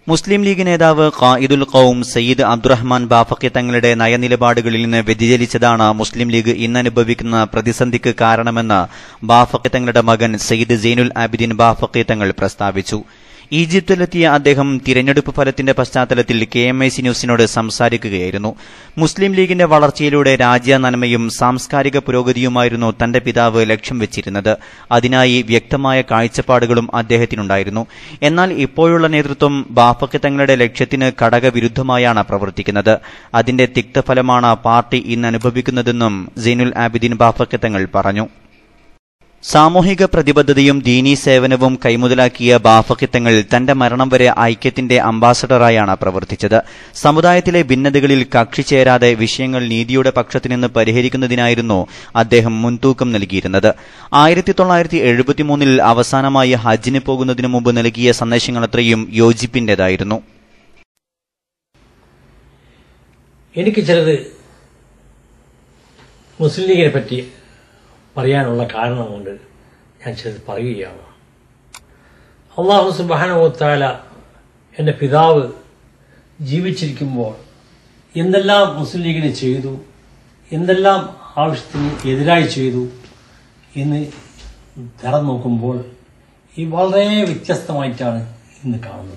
മുസ്ലിം league നേതാവ് ഖായിദുൽ ഖൌം സയ്യിദ് അബ്ദുറഹ്മാൻ ബാഫക്കി തങ്ങളുടെ നയനിലപാടുകളിൽ നിന്ന് വ്യതിചലിച്ചതാണ് മുസ്ലിം ലീഗ് ഇന്നനുഭവിക്കുന്ന പ്രതിസന്ധിക്ക് കാരണമെന്ന് ബാഫക്കി തങ്ങളുടെ മകൻ സയ്യിദ് സൈനുൽ ആബിദീൻ ബാഫക്കി തങ്ങൾ പ്രസ്താവിച്ചു ഈജിപ്തിലെത്തിയ അദ്ദേഹം തിരഞ്ഞെടുപ്പ് ഫലത്തിന്റെ പശ്ചാത്തലത്തിൽ കെ എം ഐ സി ന്യൂസിനോട് സംസാരിക്കുകയായിരുന്നു മുസ്ലിം ലീഗിന്റെ വളർച്ചയിലൂടെ രാജ്യ നന്മയും സാംസ്കാരിക പുരോഗതിയുമായിരുന്നു തന്റെ പിതാവ് ലക്ഷ്യം വെച്ചിരുന്നത് അതിനായി വ്യക്തമായ കാഴ്ചപ്പാടുകളും അദ്ദേഹത്തിനുണ്ടായിരുന്നു എന്നാൽ ഇപ്പോഴുള്ള നേതൃത്വം ബാഫക്ക് തങ്ങളുടെ ലക്ഷ്യത്തിന് ഘടകവിരുദ്ധമായാണ് പ്രവർത്തിക്കുന്നത് അതിന്റെ തിക്തഫലമാണ് പാർട്ടി ഇന്ന് അനുഭവിക്കുന്നതെന്നും സൈനുൽ ആബിദീൻ ബാഫക്ക് തങ്ങൾ പറഞ്ഞു സാമൂഹിക പ്രതിബദ്ധതയും ദീനീ സേവനവും കൈമുതലാക്കിയ ബാഫക്കിത്തങ്ങൾ തന്റെ മരണം വരെ ഐക്യത്തിന്റെ അംബാസഡറായാണ് പ്രവർത്തിച്ചത് സമുദായത്തിലെ ഭിന്നതകളിൽ കക്ഷി ചേരാതെ വിഷയങ്ങൾ നീതിയുടെ പക്ഷത്തു നിന്ന് പരിഹരിക്കുന്നതിനായിരുന്നു അദ്ദേഹം മുൻതൂക്കം നൽകിയിരുന്നത് ആയിരത്തി തൊള്ളായിരത്തി എഴുപത്തിമൂന്നിൽ അവസാനമായി ഹജ്ജിന് പോകുന്നതിനു മുമ്പ് നൽകിയ സന്ദേശങ്ങളത്രയും യോജിപ്പിന്റേതായിരുന്നു എനിക്ക് ചിലത് മുസ്ലിം ലീഗിനെ പറ്റി പറയാനുള്ള കാരണം കൊണ്ട് ഞാൻ ചിലത് പറയുകയാണ് അള്ളാഹു സുബാനുത്താല എൻ്റെ പിതാവ് ജീവിച്ചിരിക്കുമ്പോൾ എന്തെല്ലാം മുസ്ലിം ലീഗിന് ചെയ്തു എന്തെല്ലാം ആവശ്യത്തിന് എതിരായി ചെയ്തു എന്ന് തരം നോക്കുമ്പോൾ ഈ വളരെ വ്യത്യസ്തമായിട്ടാണ് ഇന്ന് കാണുന്നത്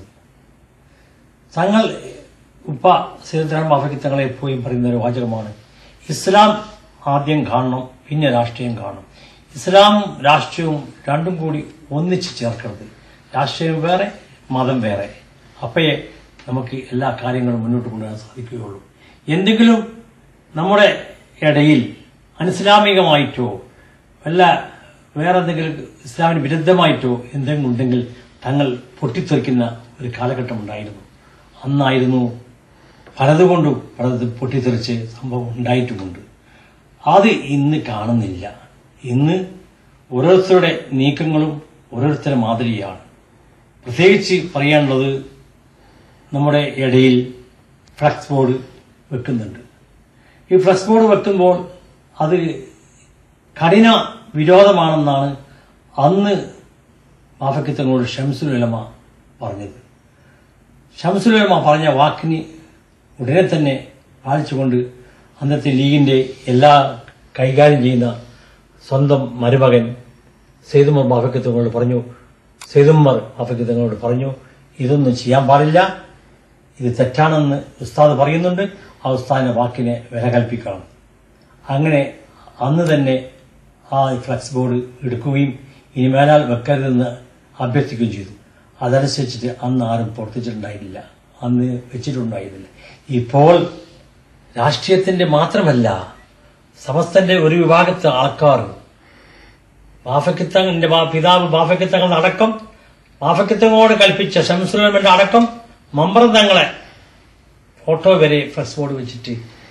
തങ്ങൾ ഉപ്പ സീതരാം ബാഫയ്ക്ക് തങ്ങളെ എപ്പോഴും പറയുന്ന ഒരു വാചകമാണ് ഇസ്ലാം ആദ്യം കാണണം പിന്നെ രാഷ്ട്രീയം കാണണം ഇസ്ലാമും രാഷ്ട്രീയവും രണ്ടും കൂടി ഒന്നിച്ച് ചേർക്കരുത് രാഷ്ട്രീയം വേറെ മതം വേറെ അപ്പോഴേ നമുക്ക് എല്ലാ കാര്യങ്ങളും മുന്നോട്ട് കൊണ്ടുവരാൻ സാധിക്കുകയുള്ളൂ എന്തെങ്കിലും നമ്മുടെ ഇടയിൽ അനിസ്ലാമികമായിട്ടോ അല്ല വേറെ എന്തെങ്കിലും ഇസ്ലാമിന് വിരുദ്ധമായിട്ടോ എന്തെങ്കിലും ഉണ്ടെങ്കിൽ തങ്ങൾ പൊട്ടിത്തെറിക്കുന്ന ഒരു കാലഘട്ടം ഉണ്ടായിരുന്നു അന്നായിരുന്നു പലതുകൊണ്ടും പലത് പൊട്ടിത്തെറിച്ച് സംഭവം ഉണ്ടായിട്ടുമുണ്ട് അത് ഇന്ന് കാണുന്നില്ല ഇന്ന് ഓരോരുത്തരുടെ നീക്കങ്ങളും ഓരോരുത്തരുടെ മാതിരിയാണ് പ്രത്യേകിച്ച് പറയാനുള്ളത് നമ്മുടെ ഇടയിൽ ഫ്ലക്സ് ബോർഡ് വെക്കുന്നുണ്ട് ഈ ഫ്ലക്സ് ബോർഡ് വെക്കുമ്പോൾ അത് കഠിന വിരോധമാണെന്നാണ് അന്ന് മാഫക്കിത്തങ്ങളോട് ഷംസുൽ ഉലമ പറഞ്ഞത് ഷംസുൽ ഉലമ പറഞ്ഞ വാക്കിന് ഉടനെ തന്നെ പാലിച്ചുകൊണ്ട് അന്നത്തെ ലീഗിന്റെ എല്ലാ കൈകാര്യം ചെയ്യുന്ന സ്വന്തം മരുമകൻ സെയ്തുമർ ബാഫക്കത്തങ്ങളോട് പറഞ്ഞു സെയ്തുമർ ബാഫക്കത്തങ്ങളോട് പറഞ്ഞു ഇതൊന്നും ചെയ്യാൻ പാടില്ല ഇത് തെറ്റാണെന്ന് ഉസ്താദ് പറയുന്നുണ്ട് ആ ഉസ്താദിന്റെ വാക്കിനെ വില കൽപ്പിക്കണം അങ്ങനെ അന്ന് തന്നെ ആ ഫ്ലക്സ് ബോർഡ് എടുക്കുകയും ഇനി മേലാൽ വെക്കരുതെന്ന് അഭ്യർത്ഥിക്കുകയും ചെയ്തു അതനുസരിച്ചിട്ട് അന്ന് ആരും പ്രവർത്തിച്ചിട്ടുണ്ടായിരുന്നില്ല അന്ന് വെച്ചിട്ടുണ്ടായിരുന്നില്ല ഇപ്പോൾ രാഷ്ട്രീയത്തിന്റെ മാത്രമല്ല സമസ്തന്റെ ഒരു വിഭാഗത്തെ ആൾക്കാർ ബാഫക്കിത്തങ്ങളുടെ പിതാവ് ബാഫക്കിത്തങ്ങൾ അടക്കം ബാഫക്കിത്തങ്ങളോട് കൽപ്പിച്ച ഷംസുലമന്റെ അടക്കം മമ്പ്രതങ്ങളെ ഫോട്ടോ വരെ ഫ്ലക്സ് ബോർഡ് വെച്ചിട്ട്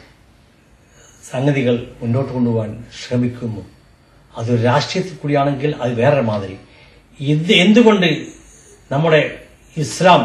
സംഗതികൾ മുന്നോട്ട് കൊണ്ടുപോകാൻ ശ്രമിക്കുന്നു അതൊരു രാഷ്ട്രീയത്തിൽ കൂടിയാണെങ്കിൽ അത് വേറെ മാതിരി ഇത് എന്തുകൊണ്ട് നമ്മുടെ ഇസ്ലാം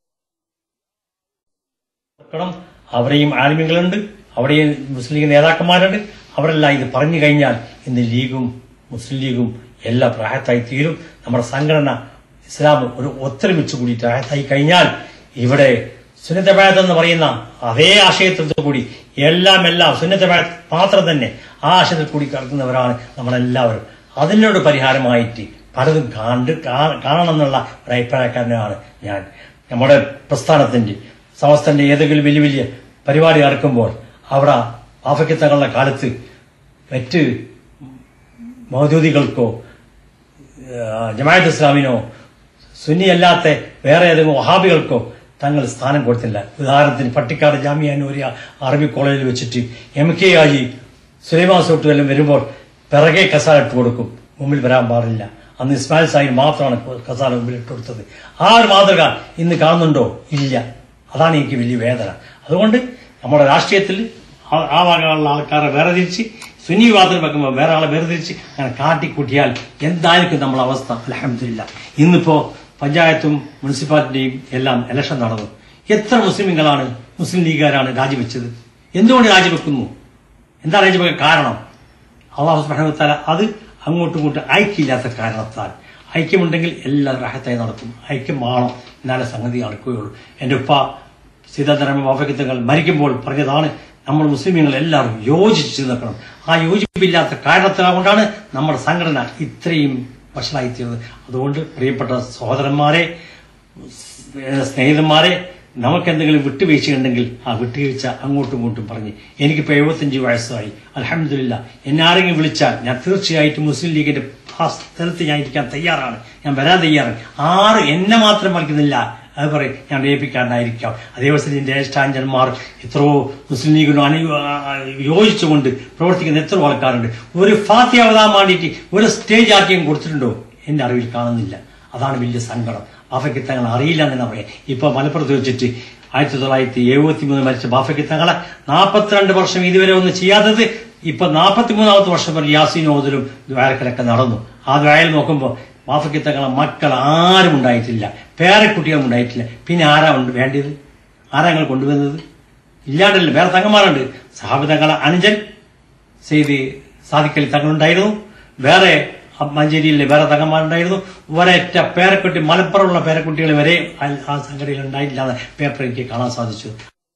നോക്കണം അവിടെയും ആലിമ്യങ്ങളുണ്ട് അവിടെയും മുസ്ലിം ലീഗ് നേതാക്കന്മാരുണ്ട് അവരെല്ലാം ഇത് പറഞ്ഞു കഴിഞ്ഞാൽ ഇന്ന് ലീഗും മുസ്ലിം ലീഗും എല്ലാം പ്രായത്തായി തീരും നമ്മുടെ സംഘടന ഇസ്ലാം ഒരു ഒത്തൊരുമിച്ച് കൂടി പ്രായത്തായി കഴിഞ്ഞാൽ ഇവിടെ സുന്നത്തബായത്ത് എന്ന് പറയുന്ന അതേ ആശയത്തിൽ കൂടി എല്ലാം എല്ലാം സുന്നത്തബായത്ത് മാത്രം തന്നെ ആ ആശയത്തിൽ കൂടി കിടക്കുന്നവരാണ് നമ്മളെല്ലാവരും അതിനോട് പരിഹാരമായിട്ട് പലതും കണ്ട് കാ- കാണണം എന്നുള്ള ഒരു അഭിപ്രായക്കാരനാണ് ഞാൻ നമ്മുടെ പ്രസ്ഥാനത്തിന്റെ സമസ്തന്റെ ഏതെങ്കിലും വലിയ വലിയ പരിപാടി നടക്കുമ്പോൾ അവിടെ ആഫ്രിക്കത്തങ്ങളുടെ കാലത്ത് മറ്റ് മൗദ്യൂദികൾക്കോ ജമാഅത്ത് ഇസ്ലാമിനോ സുന്നി അല്ലാത്ത വേറെ ഏതെങ്കിലും വഹാബികൾക്കോ തങ്ങൾ സ്ഥാനം കൊടുത്തില്ല ഉദാഹരണത്തിന് പട്ടിക്കാട് ജാമിയ നൂരിയ അറബി കോളേജിൽ വെച്ചിട്ട് എം കെ ആജി സുലൈമാൻ സോട്ടുമെല്ലാം വരുമ്പോൾ പിറകെ കസാല ഇട്ട് കൊടുക്കും മുമ്പിൽ വരാൻ പാടില്ല അന്ന് ഇസ്മായിൽ സാഹിബ് മാത്രമാണ് കസാല മുമ്പിൽ ഇട്ട് കൊടുത്തത് ആ ഒരു മാതൃക ഇന്ന് കാണുന്നുണ്ടോ ഇല്ല അതാണ് എനിക്ക് വലിയ വേദന അതുകൊണ്ട് നമ്മുടെ രാഷ്ട്രീയത്തിൽ ആ- ആ ഭാഗമുള്ള ആൾക്കാരെ വേർതിരിച്ച് സുന്നി വിവാദത്തിൽ വെക്കുമ്പോൾ വേറെ ആളെ വേർതിരിച്ച് അങ്ങനെ കാട്ടിക്കൂട്ടിയാൽ എന്തായിരിക്കും നമ്മളെ അവസ്ഥ അലഹമില്ല ഇന്നിപ്പോ പഞ്ചായത്തും മുനിസിപ്പാലിറ്റിയും എല്ലാം ഇലക്ഷൻ നടന്നു എത്ര മുസ്ലിമുകളാണ് മുസ്ലിം ലീഗുകാരാണ് രാജിവെച്ചത് എന്തുകൊണ്ട് രാജിവെക്കുന്നു എന്താ രാജിവെക്കാൻ കാരണം അള്ളാഹു സുബ്ഹാനഹു വതആല അത് അങ്ങോട്ടും ഇങ്ങോട്ടും അയക്കില്ലാത്ത കാരണത്താൽ ഐക്യമുണ്ടെങ്കിൽ എല്ലാം റാഹത്തായി നടക്കും ഐക്യം വേണം എന്നാലേ സംഗതി നടക്കുകയുള്ളൂ എൻ്റെ ഉപ്പ സീതാധർമ്മ വാഫക്കത്തുകൾ മരിക്കുമ്പോൾ പറഞ്ഞതാണ് നമ്മൾ മുസ്ലിമീങ്ങൾ എല്ലാവരും യോജിച്ച് നിൽക്കണം ആ യോജിപ്പില്ലാത്ത കാരണത്തിനെ കൊണ്ടാണ് നമ്മുടെ സംഘടന ഇത്രയും വഷളായിത്തീർന്നത് അതുകൊണ്ട് പ്രിയപ്പെട്ട സഹോദരന്മാരെ സ്നേഹിതന്മാരെ നമുക്ക് എന്തെങ്കിലും വിട്ടുവീഴ്ചയുണ്ടെങ്കിൽ ആ വിട്ടുവീഴ്ച അങ്ങോട്ടും ഇങ്ങോട്ടും പറഞ്ഞ് എനിക്കിപ്പോൾ എഴുപത്തഞ്ച് വയസ്സായി അലഹമില്ല എന്നെ ആരെങ്കിലും വിളിച്ചാൽ ഞാൻ തീർച്ചയായിട്ടും മുസ്ലിം ലീഗിന്റെ ആ സ്ഥലത്ത് ഞാൻ ഇരിക്കാൻ തയ്യാറാണ് ഞാൻ വരാൻ തയ്യാറാണ് ആറ് എന്നെ മാത്രം വലിക്കുന്നില്ല അത് പറയും ഞാൻ വേപ്പിക്കാരനായിരിക്കാം അതേപോലെ എന്റെ ജ്യേഷ്ഠാഞ്ചന്മാർ എത്രയോ മുസ്ലിം ലീഗിനോട് അനു യോജിച്ചുകൊണ്ട് പ്രവർത്തിക്കുന്ന എത്ര ആൾക്കാരുണ്ട് ഒരു ഫാത്തി അവതാൻ വേണ്ടിയിട്ട് ഒരു സ്റ്റേജ് ആക്കിയും കൊടുത്തിട്ടുണ്ടോ എന്റെ അറിവിൽ കാണുന്നില്ല അതാണ് വലിയ സങ്കടം ബാഫയ്ക്ക് തങ്ങൾ അറിയില്ല എന്ന് തന്നെ പറയാം ഇപ്പൊ മലപ്പുറത്ത് വെച്ചിട്ട് ആയിരത്തി തൊള്ളായിരത്തി എഴുപത്തി മൂന്ന് മരിച്ച ബാഫയ്ക്ക് തങ്ങളെ നാൽപ്പത്തിരണ്ട് വർഷം ഇതുവരെ ഒന്നും ചെയ്യാത്തത് ഇപ്പൊ നാൽപ്പത്തി മൂന്നാമത്തെ വർഷം വരെ യാസീൻ ഓതലും ദ്വാരക്കലൊക്കെ നടന്നു ആ ദ്വാരയിൽ നോക്കുമ്പോൾ ബാഫയ്ക്ക് തങ്ങളെ മക്കൾ ആരും ഉണ്ടായിട്ടില്ല പേരക്കുട്ടികളും ഉണ്ടായിട്ടില്ല പിന്നെ ആരാ ഉണ്ട് വേണ്ടത് ആരാ ഞങ്ങൾ കൊണ്ടുവന്നത് ഇല്ലാണ്ടല്ലോ വേറെ തങ്ങന്മാരുണ്ട് സാഹിബ് തങ്ങളെ അനുജൻ ചെയ്ത് സാധിക്കൽ തങ്ങളുണ്ടായിരുന്നു വേറെ മഞ്ചേരിയിലെ വേറെ തങ്ങന്മാരുണ്ടായിരുന്നു ഒരൊറ്റ പേരക്കുട്ടി മലപ്പുറമുള്ള പേരക്കുട്ടികൾ വരെ ആ- ആ സംഘടനയിൽ ഉണ്ടായില്ലാതെ പേപ്പർ എനിക്ക് കാണാൻ സാധിച്ചു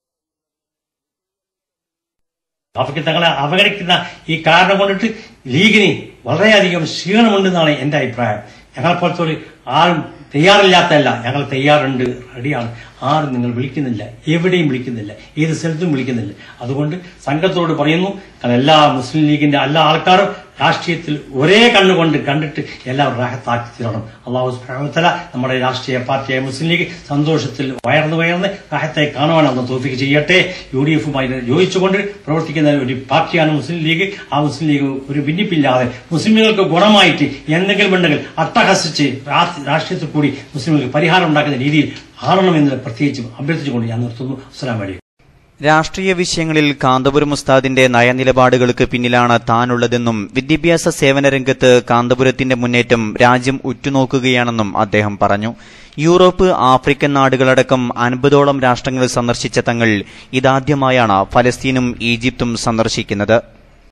അവർക്ക് തങ്ങളെ അവഗണിക്കുന്ന ഈ കാരണം കൊണ്ടിട്ട് ലീഗിന് വളരെയധികം ക്ഷീണമുണ്ടെന്നാണ് എന്റെ അഭിപ്രായം ഞങ്ങളെപ്പോലത്തെ ഒരു ആരും തയ്യാറില്ലാത്തതല്ല ഞങ്ങൾ തയ്യാറുണ്ട് റെഡിയാണ് ആരും നിങ്ങൾ വിളിക്കുന്നില്ല എവിടെയും വിളിക്കുന്നില്ല ഏത് സ്ഥലത്തും വിളിക്കുന്നില്ല അതുകൊണ്ട് സംഘത്തോട് പറയുന്നു കാരണം എല്ലാ മുസ്ലിം ലീഗിന്റെ എല്ലാ ആൾക്കാരും രാഷ്ട്രീയത്തിൽ ഒരേ കണ്ണുകൊണ്ട് കണ്ടിട്ട് എല്ലാവരും റാഹത്താക്കി തീരണം അള്ളാഹു സുബ്ഹാനഹു നമ്മുടെ രാഷ്ട്രീയ പാർട്ടിയായ മുസ്ലിം ലീഗ് സന്തോഷത്തിൽ വയർന്നു വയർന്ന് റാഹത്തായി കാണുവാൻ അന്ന് തോഫിക്ക് ചെയ്യട്ടെ യു ഡി എഫുമായി യോജിച്ചുകൊണ്ട് പ്രവർത്തിക്കുന്ന ഒരു പാർട്ടിയാണ് മുസ്ലിം ലീഗ് ആ മുസ്ലിം ലീഗ് ഒരു ഭിന്നിപ്പില്ലാതെ മുസ്ലിമുകൾക്ക് ഗുണമായിട്ട് എന്തെങ്കിലും ഉണ്ടെങ്കിൽ അട്ടഹസിച്ച് രാ- രാഷ്ട്രീയത്തിൽ കൂടി മുസ്ലിമുകൾക്ക് പരിഹാരം ഉണ്ടാക്കുന്ന രീതിയിൽ ആവണമെന്ന് പ്രത്യേകിച്ചും അഭ്യർത്ഥിച്ചുകൊണ്ട് ഞാൻ നിർത്തുന്നു അസ്സലാം വലൈക്കും രാഷ്ട്രീയ വിഷയങ്ങളിൽ കാന്തപുരം ഉസ്താദിന്റെ നയനിലപാടുകൾക്ക് പിന്നിലാണ് താനുള്ളതെന്നും വിദ്യാഭ്യാസ സേവന രംഗത്ത് കാന്തപുരത്തിന്റെ മുന്നേറ്റം രാജ്യം ഉറ്റുനോക്കുകയാണെന്നും അദ്ദേഹം പറഞ്ഞു യൂറോപ്പ് ആഫ്രിക്കൻ നാടുകളടക്കം അൻപതോളം രാഷ്ട്രങ്ങൾ സന്ദർശിച്ച തങ്ങൾ ഇതാദ്യമായാണ് ഫലസ്തീനും ഈജിപ്തും സന്ദർശിക്കുന്നത്